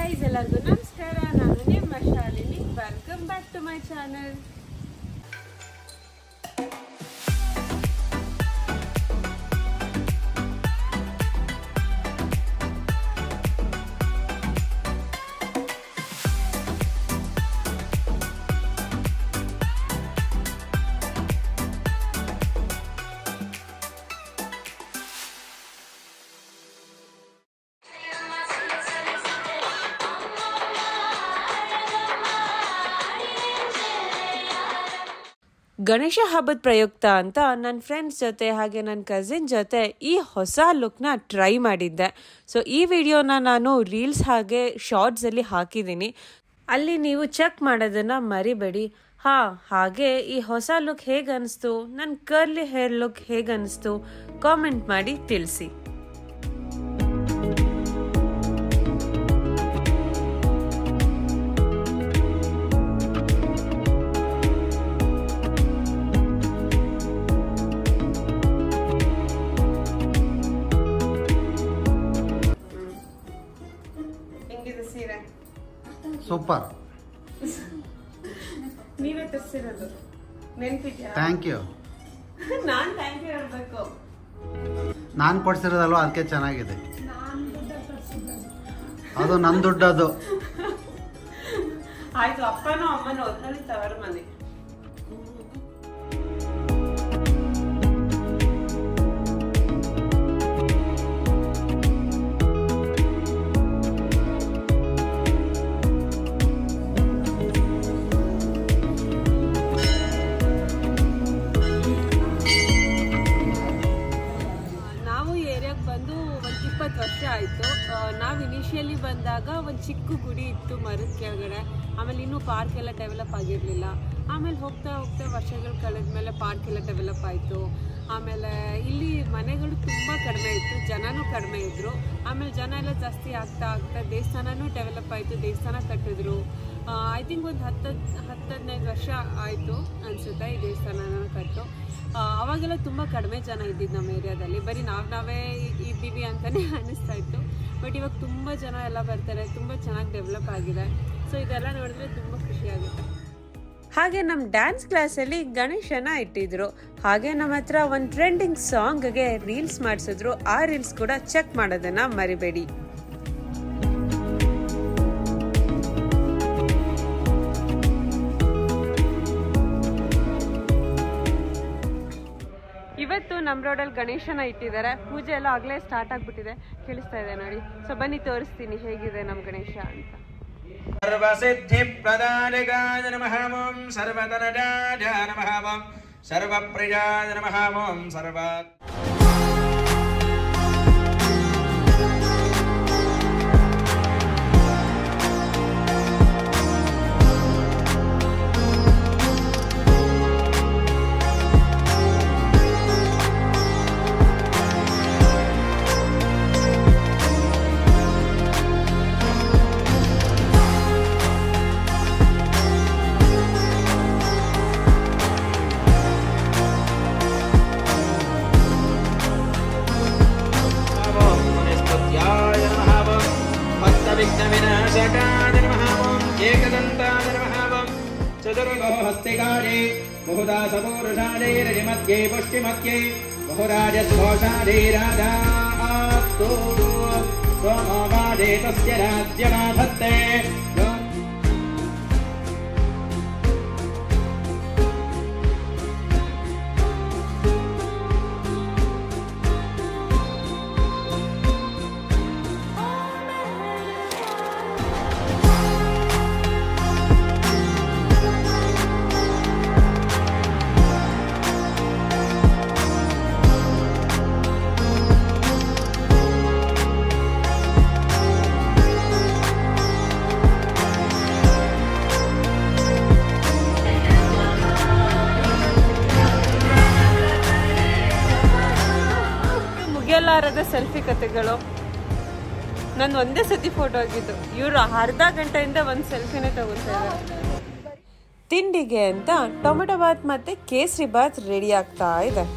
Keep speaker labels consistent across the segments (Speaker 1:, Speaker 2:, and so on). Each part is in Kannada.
Speaker 1: ಗೈಸ್ ಎಲ್ಲರಿಗೂ ನಮಸ್ಕಾರ ನಾನು ನಿಮ್ಮ Shalini welcome back to my channel Ganesha ಹಬ್ಬದ ಪ್ರಯುಕ್ತ ಅಂತ ನನ್ನ ಫ್ರೆಂಡ್ಸ್ ಜೊತೆ ಹಾಗೆ ನನ್ನ ಕಸಿನ್ ಜೊತೆ ಈ ಹೊಸ ಲುಕ್ನ ಟ್ರೈ ಮಾಡಿದ್ದೆ ಸೊ ಈ ವಿಡಿಯೋನ ನಾನು ರೀಲ್ಸ್ ಹಾಗೆ ಶಾರ್ಟ್ಸಲ್ಲಿ ಹಾಕಿದ್ದೀನಿ ಅಲ್ಲಿ ನೀವು ಚೆಕ್ ಮಾಡೋದನ್ನ ಮರಿಬೇಡಿ ಹಾ ಹಾಗೆ ಈ ಹೊಸ ಲುಕ್ ಹೇಗೆ ಅನಿಸ್ತು ನನ್ನ ಕರ್ಲಿ ಹೇರ್ ಲುಕ್ ಹೇಗೆ ಅನಿಸ್ತು ಕಾಮೆಂಟ್ ಮಾಡಿ ತಿಳಿಸಿ ಹೆಂಗಿದೆ ಸೀರೆ
Speaker 2: ಸೂಪರ್
Speaker 1: ನೀವೇ ತರಿಸಿರೋದು ನೆನ್ಪಿದ್ಯಾ
Speaker 2: ಥ್ಯಾಂಕ್ ಯು
Speaker 1: ನಾನ್ ಥ್ಯಾಂಕ್ ಯು ಹೇಳ್ಬೇಕು
Speaker 2: ನಾನು ಕೊಡ್ಸಿರೋದಲ್ವ ಅದಕ್ಕೆ ಚೆನ್ನಾಗಿದೆ ಅದು ನನ್ನ ದುಡ್ಡದು
Speaker 1: ಆಯ್ತು ಅಪ್ಪನೂ ಅಮ್ಮನೂ ಒದ್ರಲ್ಲಿ ತವರ ಮನೆ ನಾವು ಈ ಏರಿಯಾಗೆ ಬಂದು ಒಂದು ಇಪ್ಪತ್ತು ವರ್ಷ ಆಯಿತು ನಾವು ಇನಿಷಿಯಲಿ ಬಂದಾಗ ಒಂದು ಚಿಕ್ಕ ಗುಡಿ ಇತ್ತು ಮರದ ಕೆಳಗಡೆ ಆಮೇಲೆ ಇನ್ನೂ ಪಾರ್ಕ್ ಎಲ್ಲ ಡೆವಲಪ್ ಆಗಿರಲಿಲ್ಲ ಆಮೇಲೆ ಹೋಗ್ತಾ ಹೋಗ್ತಾ ವರ್ಷಗಳು ಕಳೆದ ಮೇಲೆ ಪಾರ್ಕ್ ಎಲ್ಲ ಡೆವಲಪ್ ಆಯಿತು ಆಮೇಲೆ ಇಲ್ಲಿ ಮನೆಗಳು ತುಂಬ ಕಡಿಮೆ ಇತ್ತು ಜನನೂ ಕಡಿಮೆ ಇದ್ದರು ಆಮೇಲೆ ಜನ ಎಲ್ಲ ಜಾಸ್ತಿ ಆಗ್ತಾ ಆಗ್ತಾ ದೇವಸ್ಥಾನನೂ ಡೆವಲಪ್ ಆಯಿತು ದೇವಸ್ಥಾನ ಕಟ್ಟಿದ್ರು ಐ ಥಿಂಕ್ ಒಂದು ಹತ್ತು ಹತ್ತು ಹದಿನೈದು ವರ್ಷ ಆಯಿತು ಅನಿಸುತ್ತೆ ಈ ದೇವಸ್ಥಾನನ ಕಟ್ಟು ಆ, ಅವಾಗೆಲ್ಲ ತುಂಬ ಕಡಿಮೆ ಜನ ಇದ್ದಿದ್ದು ನಮ್ಮ ಏರಿಯಾದಲ್ಲಿ ಬರೀ ನಾವು ನಾವೇ ಇದ್ದೀವಿ ಅಂತಲೇ ಅನ್ನಿಸ್ತಾ ಇತ್ತು ಬಟ್ ಇವಾಗ ತುಂಬ ಜನ ಎಲ್ಲ ಬರ್ತಾರೆ ತುಂಬ ಚೆನ್ನಾಗಿ ಡೆವಲಪ್ ಆಗಿದೆ ಸೊ ಇದೆಲ್ಲ ನೋಡಿದ್ರೆ ತುಂಬ ಖುಷಿಯಾಗುತ್ತೆ ಹಾಗೆ ನಮ್ಮ ಡ್ಯಾನ್ಸ್ ಕ್ಲಾಸಲ್ಲಿ ಗಣೇಶನ ಇಟ್ಟಿದ್ರು ಹಾಗೆ ನಮ್ಮ ಹತ್ರ ಒಂದು ಟ್ರೆಂಡಿಂಗ್ ಸಾಂಗ್ಗೆ ರೀಲ್ಸ್ ಮಾಡಿಸಿದ್ರು ಆ ರೀಲ್ಸ್ ಕೂಡ ಚೆಕ್ ಮಾಡೋದನ್ನ ಮರಿಬೇಡಿ ಇವತ್ತು ನಮ್ಮ ರೋಡಲ್ಲಿ ಗಣೇಶನ ಇಟ್ಟಿದ್ದಾರೆ ಪೂಜೆ ಎಲ್ಲ ಆಗಲೇ ಸ್ಟಾರ್ಟ್ ಆಗಿಬಿಟ್ಟಿದೆ ಕೇಳಿಸ್ತಾ ಇದೆ ನೋಡಿ ಸೊ ಬನ್ನಿ ತೋರಿಸ್ತೀನಿ ಹೇಗಿದೆ ನಮ್ಮ ಗಣೇಶ ಅಂತ
Speaker 3: सर्वसिद्धिप्रदायकाय नमः ॐ सर्वतनजाय नमः ॐ सर्वप्रियाय नमः ॐ सर्व ॐ मुनिस्तुत्याय नमः ॐ भक्तविघ्नविनाशकाय नमः ॐ एकदन्ताय नमः ॐ चतुर्गो हस्तिकारे बहुधा सपूरुषादे रजिमध्ये पुष्टिमध्ये बहुराजस्घोषादे राजास्तु सोमो वादे तस्य राज्यमाधत्ते
Speaker 1: ಮುಗಿಯಲಾರದ ಸೆಲ್ಫಿ ಕತೆಗಳು ನಾನು ಒಂದೇ ಸತಿ ಫೋಟೋ ಆಗಿದ್ದು ಇವರು ಅರ್ಧ ಗಂಟೆಯಿಂದ ಒಂದು ಸೆಲ್ಫಿನೇ ತಗೋತಾ ಇದ್ದಾರೆ ತಿಂಡಿಗೆ ಅಂತ ಟೊಮೆಟೊ ಬಾತ್ ಮತ್ತೆ ಕೇಸರಿ ಬಾತ್ ರೆಡಿ ಆಗ್ತಾ ಇದೆ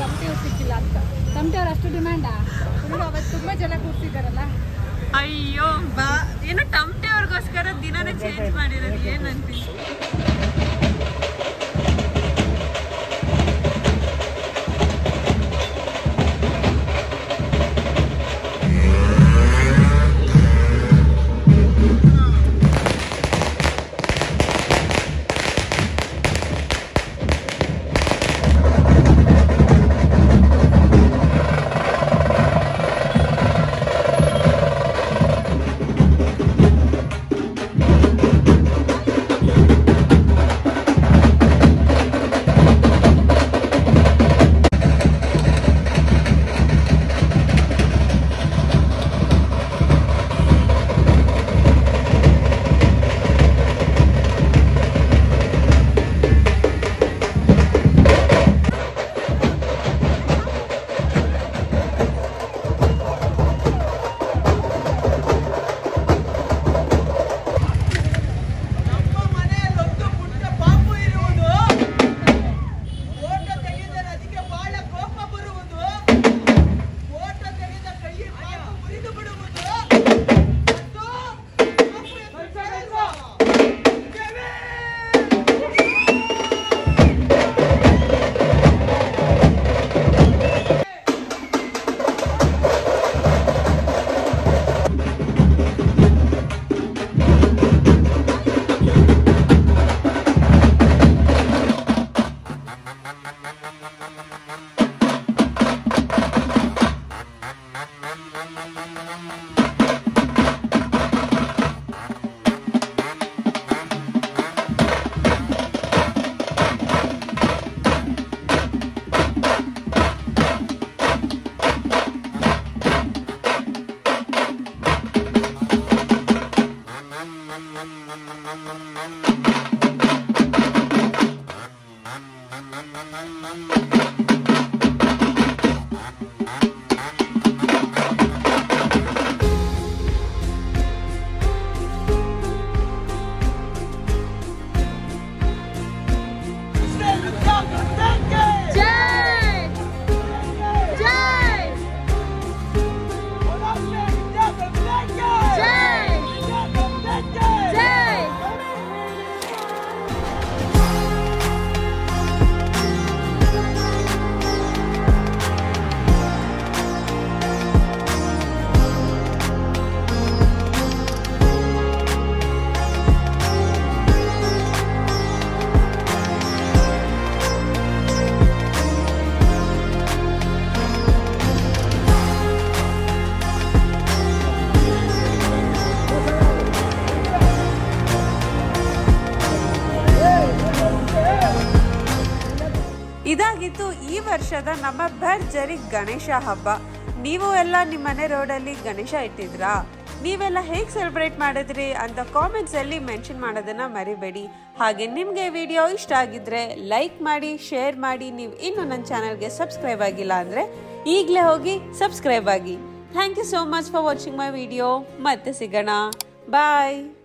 Speaker 4: ತಮಟೆ ಅವ್ರು ಸಿಕ್ಕಿಲ್ಲ ಅಂತ ತಮಟೆ ಅವ್ರು ಅಷ್ಟು ಡಿಮ್ಯಾಂಡಾ ಫುಲ್ಲು ಅವತ್ತು ತುಂಬ ಜನ ಕೂರ್ತಿದ್ದಾರಲ್ಲ
Speaker 1: ಅಯ್ಯೋ ಬಾ ಏನೋ ಟಮಟೆ ಅವ್ರಿಗೋಸ್ಕರ ದಿನನೇ ಚೇಂಜ್ ಮಾಡಿರೋದು ಏನಂತೀನಿ
Speaker 5: ನಮ್ಮ ಮನೆಯಲ್ಲೊಂದು ಪುಟ್ಟ ಪಾಪು ಇರುವುದು ಫೋಟೋ ತೆಗೆದರೆ ಅದಕ್ಕೆ ಬಹಳ ಕೋಪ ಬರುವುದು ಫೋಟೋ ತೆಗೆದ ಕೈ ಪಾಪು ಮುರಿದು ಬಿಡುವುದು ಮತ್ತು ಪಾಪು ಎದ್ದು ಕೇಳುವ. ದೇವೇ!
Speaker 4: ಜೈ ಜೈ ಜೈ ಜೈ
Speaker 1: ಇದಾಗಿತ್ತು ಈ ವರ್ಷದ ನಮ್ಮ ಭರ್ಜರಿ ಗಣೇಶ ಹಬ್ಬ ನೀವು ಎಲ್ಲ ನಿಮ್ಮ ಮನೆ ರೋಡಲ್ಲಿ ಗಣೇಶ ಇಟ್ಟಿದ್ರಾ ನೀವೆಲ್ಲ ಹೇಗೆ ಸೆಲೆಬ್ರೇಟ್ ಮಾಡಿದ್ರಿ ಅಂತ ಕಾಮೆಂಟ್ಸ್ ಅಲ್ಲಿ ಮೆನ್ಷನ್ ಮಾಡೋದನ್ನ ಮರಿಬೇಡಿ ಹಾಗೆ ನಿಮಗೆ ವಿಡಿಯೋ ಇಷ್ಟ ಆಗಿದ್ರೆ ಲೈಕ್ ಮಾಡಿ ಶೇರ್ ಮಾಡಿ ನೀವು ಇನ್ನು ನನ್ನ ಚಾನಲ್ಗೆ ಸಬ್ಸ್ಕ್ರೈಬ್ ಆಗಿಲ್ಲ ಅಂದ್ರೆ ಈಗಲೇ ಹೋಗಿ ಸಬ್ಸ್ಕ್ರೈಬ್ ಆಗಿ thank you so much for watching my video ಮತ್ತೆ ಸಿಗೋಣ ಬಾಯ್